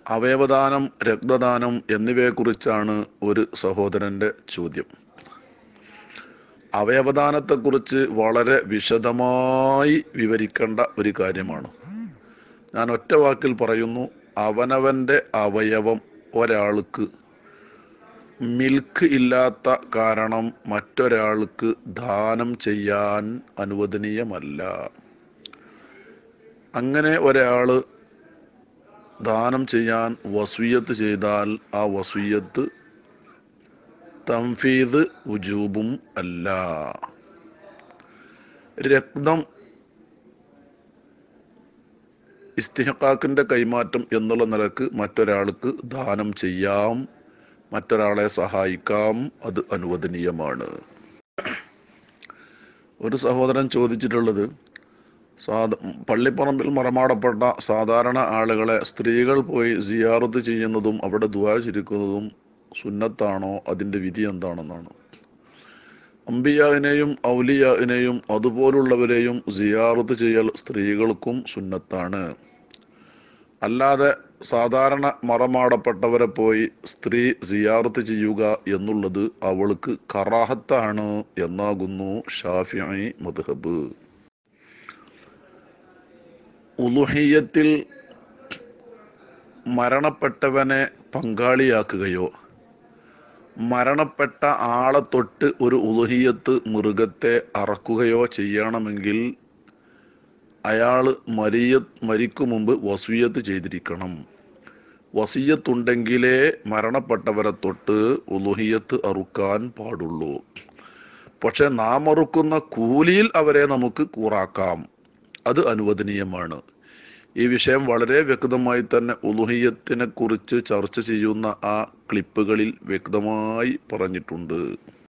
അവയവദാനം രക്തദാനം എന്നിവയെക്കുറിച്ചാണ് ഒരു സഹോദരൻ്റെ ചോദ്യം അവയവദാനത്തെക്കുറിച്ച് വളരെ വിശദമായി വിവരിക്കേണ്ട ഒരു കാര്യമാണ് ഞാൻ ഒറ്റ വാക്കിൽ പറയുന്നു അവനവൻ്റെ അവയവം ഒരാൾക്ക് മിൽക്ക് ഇല്ലാത്ത കാരണം മറ്റൊരാൾക്ക് ദാനം ചെയ്യാൻ അനുവദനീയമല്ല അങ്ങനെ ഒരാൾ ദാനം ചെയ്യാൻ വസൂയത്ത് ചെയ്താൽ ആ വസൂയത്ത് തംഫീദ് ഉജൂബും അല്ല രക്തം ഇസ്തിഹക്കാക്കിൻ്റെ കൈമാറ്റം എന്നുള്ള നിലക്ക് മറ്റൊരാൾക്ക് ദാനം ചെയ്യാം മറ്റൊരാളെ സഹായിക്കാം അത് അനുവദനീയമാണ് ഒരു സഹോദരൻ ചോദിച്ചിട്ടുള്ളത് സാധ പള്ളിപ്പറമ്പിൽ മറമാടപ്പെട്ട സാധാരണ ആളുകളെ സ്ത്രീകൾ പോയി സിയാറത്ത് ചെയ്യുന്നതും അവിടെ ദുവാ ചിരിക്കുന്നതും സുന്നത്താണോ അതിൻ്റെ വിധി എന്താണെന്നാണ് അമ്പിയാവിനെയും ഔലിയാവിനെയും അതുപോലുള്ളവരെയും സിയാറത്ത് ചെയ്യൽ സ്ത്രീകൾക്കും സുന്നത്താണ് അല്ലാതെ സാധാരണ മറമാടപ്പെട്ടവരെ പോയി സ്ത്രീ സിയാറത്ത് ചെയ്യുക എന്നുള്ളത് അവൾക്ക് കറാഹത്താണ് എന്നാകുന്നു ഷാഫിഐ മദ്ഹബ് ഉലുഹിയത്തിൽ മരണപ്പെട്ടവനെ പങ്കാളിയാക്കുകയോ മരണപ്പെട്ട ആളെ തൊട്ട് ഒരു ഉലുഹിയത്ത് മൃഗത്തെ അറക്കുകയോ ചെയ്യണമെങ്കിൽ അയാൾ മരിയ മരിക്കും മുമ്പ് വസീയത്ത് ചെയ്തിരിക്കണം വസീയത്തുണ്ടെങ്കിലേ മരണപ്പെട്ടവരെ തൊട്ട് ഉലുഹിയത്ത് അറുക്കാൻ പാടുള്ളൂ പക്ഷെ നാം അറുക്കുന്ന കൂലിയിൽ അവരെ നമുക്ക് കൂറാക്കാം അത് അനുവദനീയമാണ് ഈ വിഷയം വളരെ വ്യക്തമായി തന്നെ ഉലുഹിയത്തിനെ കുറിച്ച് ചർച്ച ചെയ്യുന്ന ആ ക്ലിപ്പുകളിൽ വ്യക്തമായി പറഞ്ഞിട്ടുണ്ട്